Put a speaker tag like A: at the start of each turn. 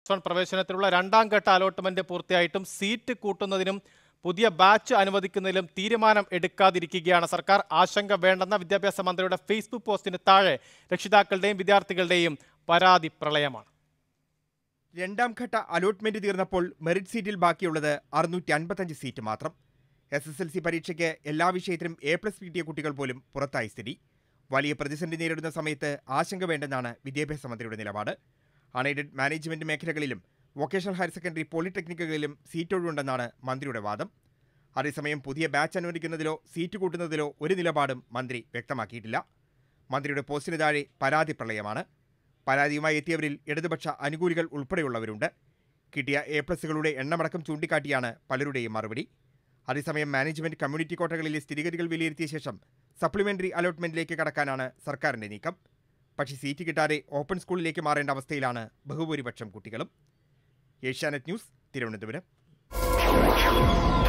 A: one പ്രവേശനത്തിലുള്ള രണ്ടാം ഘട്ട allotment പൂർത്തിയായിട്ടും seat കൂട്ടുന്നതിനും പുതിയ ബാച്ച് അനുവദിക്കുന്നതിലും തീരുമാനം എടുക്കാതിരിക്കുകയാണ് സർക്കാർ ആശങ്ക വേണ്ടെന്ന വിദ്യാഭ്യാസ മന്ത്രിയുടെ ഫേസ്ബുക്ക് പോസ്റ്റിന് താഴെ രക്ഷിതാക്കളുടെയും വിദ്യാർത്ഥികളുടെയും പരാതി പ്രളയമാണ്
B: രണ്ടാം ഘട്ട അലോട്ട്മെന്റ് തീർന്നപ്പോൾ മെറിറ്റ് സീറ്റിൽ ബാക്കിയുള്ളത് അറുന്നൂറ്റി അൻപത്തഞ്ച് സീറ്റ് മാത്രം എസ് എസ് എൽ സി പരീക്ഷയ്ക്ക് എല്ലാ വിഷയത്തിലും എ പ്ലസ് കിട്ടിയ കുട്ടികൾ പോലും പുറത്തായ സ്ഥിതി വലിയ പ്രതിസന്ധി നേരിടുന്ന സമയത്ത് ആശങ്ക വേണ്ടെന്നാണ് വിദ്യാഭ്യാസ മന്ത്രിയുടെ നിലപാട് അൺഎയ്ഡഡ് മാനേജ്മെന്റ് മേഖലകളിലും വൊക്കേഷണൽ ഹയർ സെക്കൻഡറി പോളിടെക്നിക്കുകളിലും സീറ്റ് ഒഴിവുണ്ടെന്നാണ് മന്ത്രിയുടെ വാദം അതേസമയം പുതിയ ബാച്ച് അനുവദിക്കുന്നതിലോ സീറ്റ് കൂട്ടുന്നതിലോ ഒരു നിലപാടും മന്ത്രി വ്യക്തമാക്കിയിട്ടില്ല മന്ത്രിയുടെ പോസ്റ്റിന് താഴെ പരാതി പ്രളയമാണ് പരാതിയുമായി എത്തിയവരിൽ ഇടതുപക്ഷ അനുകൂലികൾ ഉൾപ്പെടെയുള്ളവരുണ്ട് കിട്ടിയ എ പ്ലസുകളുടെ എണ്ണമടക്കം ചൂണ്ടിക്കാട്ടിയാണ് പലരുടെയും മറുപടി അതേസമയം മാനേജ്മെന്റ് കമ്മ്യൂണിറ്റി കോട്ടകളിലെ സ്ഥിതിഗതികൾ വിലയിരുത്തിയ ശേഷം സപ്ലിമെന്ററി അലോട്ട്മെന്റിലേക്ക് കടക്കാനാണ് സർക്കാരിന്റെ നീക്കം പക്ഷേ സീറ്റ് കിട്ടാതെ ഓപ്പൺ സ്കൂളിലേക്ക് മാറേണ്ട അവസ്ഥയിലാണ് ബഹുഭൂരിപക്ഷം കുട്ടികളും ഏഷ്യാനെറ്റ് ന്യൂസ് തിരുവനന്തപുരം